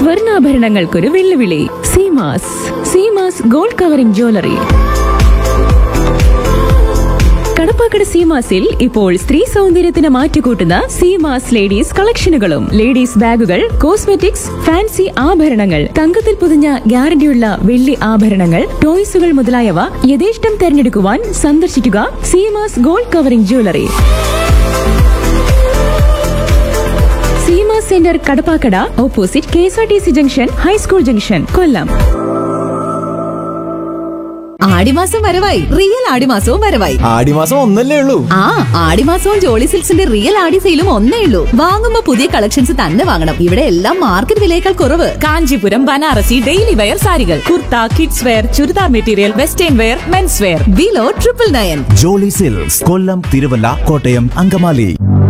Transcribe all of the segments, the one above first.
സ്വർണ്ണാഭരണങ്ങൾക്കൊരു വെല്ലുവിളി Seemas Seemas gold covering jewellery Kadappakada സീമാസിൽ ഇപ്പോൾ സ്ത്രീ സൗന്ദര്യത്തിന് മാറ്റുകൂട്ടുന്ന സീമാസ് ലേഡീസ് കളക്ഷനുകളും ലേഡീസ് ബാഗുകൾ കോസ്മെറ്റിക്സ് ഫാൻസി ആഭരണങ്ങൾ തങ്കത്തിൽ പൊതിഞ്ഞ ഗ്യാരണ്ടിയുള്ള വെള്ളി ആഭരണങ്ങൾ ടോയ്സുകൾ മുതലായവ യഥേഷ്ടം തെരഞ്ഞെടുക്കുവാൻ സന്ദർശിക്കുക Seemas gold covering jewellery Seema centre Kadappakada opposite K S R T C junction high school junction Kollam ആടിമാസം വരവായി റിയൽ ആടിമാസവും വരവായി ആടിമാസം ഒന്നല്ലേ ഉള്ളൂ ആ ആടിമാസവും ജോളി സിൽക്സിന്റെ റിയൽ ആടി സെയിലും ഒന്നേ ഉള്ളൂ വാങ്ങുമ്പോ പുതിയ കളക്ഷൻസ് തന്നെ വാങ്ങണം ഇവിടെ എല്ലാം മാർക്കറ്റ് വിലയേക്കാൾ കുറവ് കാഞ്ചീപുരം ബനാറസി ഡെയിലി വെയർ സാരികൾ kurta kids wear churidar material western wear men's wear below triple nine Jolly Silks Kollam Thiruvalla Kottayam Angamaly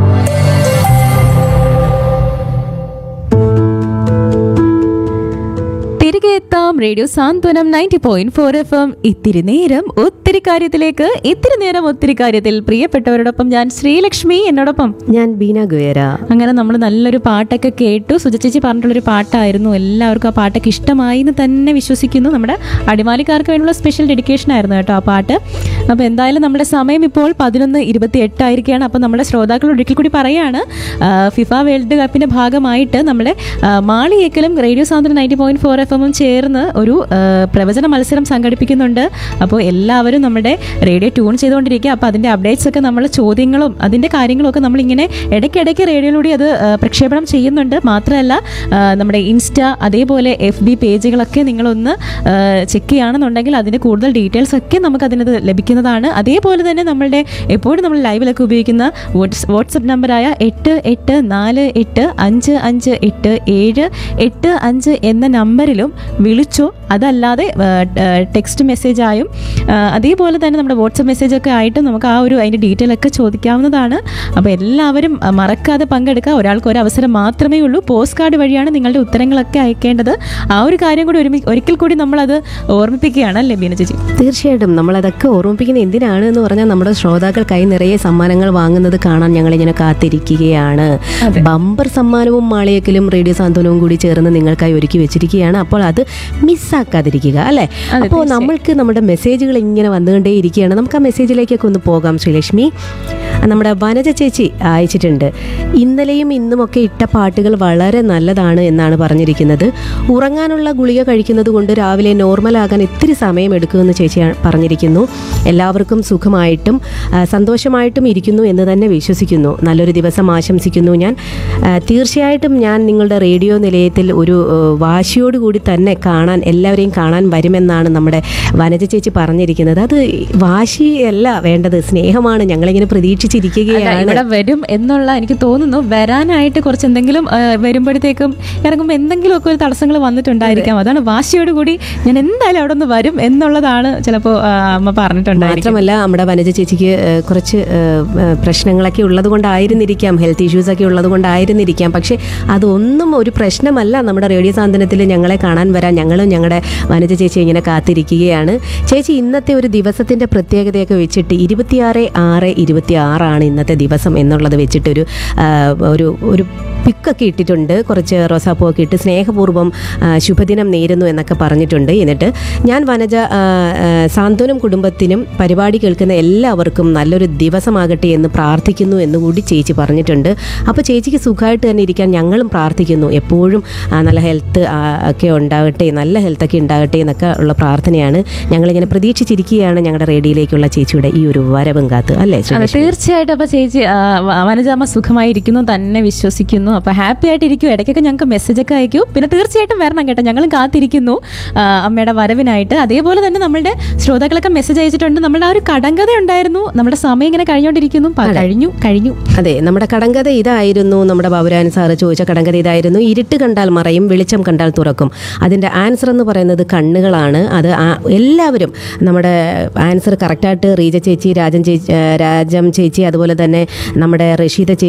തിരികെ എത്താം radio Santhwanam ninety point four F M ഇത്തിരി നേരം ഒത്തിരി കാര്യത്തിലേക്ക് ഇത്തിരി നേരം ഒത്തിരി കാര്യത്തിൽ പ്രിയപ്പെട്ടവരോടൊപ്പം ഞാൻ ശ്രീലക്ഷ്മി എന്നോടൊപ്പം ഞാൻ ബീന ഗുയര അങ്ങനെ നമ്മൾ നല്ലൊരു പാട്ടൊക്കെ കേട്ടു സുജച്ചേച്ചി പറഞ്ഞിട്ടുള്ളൊരു പാട്ടായിരുന്നു എല്ലാവർക്കും ആ പാട്ടൊക്കെ ഇഷ്ടമായി എന്ന് തന്നെ വിശ്വസിക്കുന്നു നമ്മുടെ അടിമാലിക്കാർക്ക് വേണ്ടിയുള്ള സ്പെഷ്യൽ ഡെഡിക്കേഷൻ ആയിരുന്നു കേട്ടോ ആ പാട്ട് അപ്പോൾ എന്തായാലും നമ്മുടെ സമയം ഇപ്പോൾ പതിനൊന്ന് ഇരുപത്തി എട്ടായിരിക്കുകയാണ് അപ്പോൾ നമ്മുടെ ശ്രോതാക്കൾ ഒരിക്കൽ കൂടി പറയാണ് ആ, ഫിഫ വേൾഡ് കപ്പിൻ്റെ ഭാഗമായിട്ട് നമ്മുടെ ആ, മാളിയേക്കലും radio Santhwanam ninety point four F എമ്മും ചേർന്ന് ഒരു ആ, പ്രവചന മത്സരം സംഘടിപ്പിക്കുന്നുണ്ട് അപ്പോൾ എല്ലാവരും നമ്മുടെ റേഡിയോ ട്യൂൺ ചെയ്തുകൊണ്ടിരിക്കുക അപ്പോൾ അതിൻ്റെ അപ്ഡേറ്റ്സ് ഒക്കെ നമ്മൾ ചോദ്യങ്ങളും അതിൻ്റെ കാര്യങ്ങളും ഒക്കെ നമ്മളിങ്ങനെ ഇടയ്ക്കിടയ്ക്ക് റേഡിയോയിലൂടെ അത് ആ, പ്രക്ഷേപണം ചെയ്യുന്നുണ്ട് മാത്രമല്ല ആ, നമ്മുടെ ഇൻസ്റ്റ അതേപോലെ എഫ് ബി പേജുകളൊക്കെ നിങ്ങളൊന്ന് ചെക്ക് ചെയ്യുകയാണെന്നുണ്ടെങ്കിൽ അതിൻ്റെ കൂടുതൽ ഡീറ്റെയിൽസ് ഒക്കെ നമുക്ക് അതിനകത്ത് ലഭിക്കുന്നതാണ് അതേപോലെ തന്നെ നമ്മളുടെ എപ്പോഴും നമ്മൾ ലൈവിലൊക്കെ ഉപയോഗിക്കുന്ന വാട്സ് വാട്സപ്പ് നമ്പറായ എട്ട് എട്ട് നാല് എട്ട് അഞ്ച് അഞ്ച് എട്ട് ഏഴ് എട്ട് അഞ്ച് എന്ന നമ്പറിലും വിളിച്ചോ അതല്ലാതെ ടെക്സ്റ്റ് മെസ്സേജായും ആ, അതേപോലെ തന്നെ നമ്മുടെ വാട്സപ്പ് മെസ്സേജൊക്കെ ആയിട്ട് നമുക്ക് ആ ഒരു അതിൻ്റെ ഡീറ്റെയിൽ ഒക്കെ ചോദിക്കാവുന്നതാണ് അപ്പോൾ എല്ലാവരും ആ, മറക്കാതെ പങ്കെടുക്കുക ഒരാൾക്ക് ഒരു അവസരം മാത്രമേ ഉള്ളൂ പോസ്റ്റ് കാർഡ് വഴിയാണ് നിങ്ങളുടെ ഉത്തരങ്ങളൊക്കെ അയക്കേണ്ടത് ആ ഒരു കാര്യം കൂടി ഒരുമി ഒരിക്കൽ കൂടി നമ്മളത് ഓർമ്മിപ്പിക്കുകയാണ് അല്ലേ ബീന ചേച്ചി തീർച്ചയായിട്ടും നമ്മളതൊക്കെ ഓർമ്മിപ്പിക്കുന്നത് എന്തിനാണ് എന്ന് പറഞ്ഞാൽ നമ്മുടെ ശ്രോതാക്കൾ കൈ നിറയെ സമ്മാനങ്ങൾ വാങ്ങുന്നത് കാണാൻ ഞങ്ങളിങ്ങനെ കാത്തിരിക്കുകയാണ് ബമ്പർ സമ്മാനവും മാളിയക്കലും റേഡിയോ സാന്ത്വനവും കൂടി ചേർന്ന് നിങ്ങൾക്കായി ഒരുക്കി വെച്ചിരിക്കുകയാണ് അപ്പോൾ അത് മിസ്സാക്കാതിരിക്കുക അല്ലേ അപ്പോൾ നമ്മൾക്ക് നമ്മുടെ മെസ്സേജുകൾ ഇങ്ങനെ വന്നുകൊണ്ടേ ഇരിക്കുകയാണ് നമുക്ക് ആ മെസ്സേജിലേക്കൊക്കെ ഒന്ന് പോകാം ശ്രീലക്ഷ്മി നമ്മുടെ വനജ ചേച്ചി അയച്ചിട്ടുണ്ട് ഇന്നലെയും ഇന്നുമൊക്കെ ഇട്ട പാട്ടുകൾ വളരെ നല്ലതാണ് എന്നാണ് പറഞ്ഞിരിക്കുന്നത് ഉറങ്ങാനുള്ള ഗുളിക കഴിക്കുന്നത് കൊണ്ട് രാവിലെ നോർമലാകാൻ ഇത്തിരി സമയം എടുക്കുമെന്ന് ചേച്ചി പറഞ്ഞിരിക്കുന്നു എല്ലാവർക്കും സുഖമായിട്ടും ആ, സന്തോഷമായിട്ടും ഇരിക്കുന്നു എന്ന് തന്നെ വിശ്വസിക്കുന്നു നല്ലൊരു ദിവസം ആശംസിക്കുന്നു ഞാൻ ആ, തീർച്ചയായിട്ടും ഞാൻ നിങ്ങളുടെ റേഡിയോ നിലയത്തിൽ ഒരു ആ, വാശിയോടുകൂടി തന്നെ കാണാൻ എല്ലാവരെയും കാണാൻ വരുമെന്നാണ് നമ്മുടെ വനജ ചേച്ചി പറഞ്ഞിരിക്കുന്നത് അത് വാശിയല്ല വേണ്ടത് സ്നേഹമാണ് ഞങ്ങളിങ്ങനെ അല്ല, പ്രതീക്ഷിച്ചിരിക്കുകയാണ് ഇവിടെ വരും എന്നുള്ള എനിക്ക് തോന്നുന്നു വരാനായിട്ട് കുറച്ച് എന്തെങ്കിലും ആ, വരുമ്പോഴത്തേക്കും ഇറങ്ങുമ്പോൾ എന്തെങ്കിലുമൊക്കെ ഒരു തടസ്സങ്ങൾ വന്നിട്ടുണ്ടായിരിക്കാം അതാണ് വാശിയോട് കൂടി ഞാൻ എന്തായാലും അവിടെ നിന്ന് വരും എന്നുള്ളതാണ് ചിലപ്പോൾ അമ്മ പറഞ്ഞിട്ടുണ്ടായിരിക്കും മാത്രമല്ല നമ്മുടെ വനജ ചേച്ചിക്ക് ഏഹ്, കുറച്ച് ഏഹ്, ഏഹ്, പ്രശ്നങ്ങളൊക്കെ ഉള്ളത് കൊണ്ടായിരുന്നിരിക്കാം ഹെൽത്ത് ഇഷ്യൂസ് ഒക്കെ ഉള്ളത് കൊണ്ടായിരുന്നിരിക്കാം പക്ഷേ അതൊന്നും ഒരു പ്രശ്നമല്ല നമ്മുടെ റേഡിയോ സാന്ത്വനത്തിൽ ഞങ്ങളെ കാണാൻ വരാൻ ഞങ്ങളും ഞങ്ങളുടെ വനജ ചേച്ചി ഇങ്ങനെ കാത്തിരിക്കുകയാണ് ചേച്ചി ഇന്നത്തെ ഒരു ദിവസത്തിൻ്റെ പ്രത്യേകതയൊക്കെ വെച്ചിട്ട് ഇരുപത്തിയാറ് ആറ് ഇരുപത്തി ആറാണ് ഇന്നത്തെ ദിവസം എന്നുള്ളത് വെച്ചിട്ടൊരു ആ, ഒരു ഒരു പിക്കൊക്കെ ഇട്ടിട്ടുണ്ട് കുറച്ച് റോസാപ്പൂവൊക്കെ ഇട്ട് സ്നേഹപൂർവ്വം ആ, ശുഭദിനം നേരുന്നു എന്നൊക്കെ പറഞ്ഞിട്ടുണ്ട് എന്നിട്ട് ഞാൻ വനജ ആ, ആ, സാന്ത്വനം കുടുംബത്തിനും പരിപാടി കേൾക്കുന്ന എല്ലാവർക്കും നല്ലൊരു ദിവസമാകട്ടെ എന്ന് പ്രാർത്ഥിക്കുന്നു എന്നുകൂടി ചേച്ചി പറഞ്ഞിട്ടുണ്ട് അപ്പോൾ ചേച്ചിക്ക് സുഖമായിട്ട് തന്നെ ഇരിക്കാൻ ഞങ്ങളും പ്രാർത്ഥിക്കുന്നു എപ്പോഴും ആ, നല്ല ഹെൽത്ത് ഒക്കെ ഉണ്ടാകട്ടെ നല്ല ഹെൽത്തൊക്കെ ഉണ്ടാകട്ടെ എന്നൊക്കെ ഉള്ള പ്രാർത്ഥനയാണ് ഞങ്ങളിങ്ങനെ പ്രതീക്ഷിച്ചിരിക്കുകയാണ് ഞങ്ങളുടെ റേഡിയോയിലേക്കുള്ള ചേച്ചിയുടെ ഈ ഒരു വരവും കാത്ത് അല്ലേ അതെ ശ്രീലക്ഷ്മി? തീർച്ചയായിട്ടും അപ്പൊ ചേച്ചി ആ, വ- വനജാമ്മ സുഖമായിരിക്കുന്നു തന്നെ വിശ്വസിക്കുന്നു അപ്പൊ ഹാപ്പി ആയിട്ടിരിക്കും ഇടയ്ക്കൊക്കെ ഞങ്ങൾക്ക് മെസ്സേജ് ഒക്കെ അയക്കൂ പിന്നെ തീർച്ചയായിട്ടും വരണം കേട്ടോ ഞങ്ങളും കാത്തിരിക്കുന്നു ആ, അമ്മയുടെ വരവിനായിട്ട് അതേപോലെ തന്നെ നമ്മളുടെ ശ്രോതാക്കളൊക്കെ മെസ്സേജ് അയച്ചിട്ടുണ്ട് നമ്മുടെ ആ ഒരു കടങ്കഥ ഉണ്ടായിരുന്നു നമ്മുടെ സമയം ഇങ്ങനെ കഴിഞ്ഞുകൊണ്ടിരിക്കുന്നു പ- കഴിഞ്ഞു കഴിഞ്ഞു അതെ നമ്മുടെ കടങ്കഥ ഇതായിരുന്നു നമ്മുടെ ബാബുരാൻ സാറ് ചോദിച്ച കടങ്കഥ ഇതായിരുന്നു ഇരുട്ട് കണ്ടാൽ മറയും വെളിച്ചം കണ്ടാൽ തുറക്കും അതിൻ്റെ ആൻസർ എന്ന് പറയുന്നത് കണ്ണുകളാണ് അത് ആ- എല്ലാവരും നമ്മുടെ ആൻസർ കറക്റ്റായിട്ട് റീജ ചേച്ചി രാജൻ ചേച്ചി രാജം ചേച്ചി അതുപോലെ തന്നെ നമ്മുടെ റഷീദ ചേച്ചി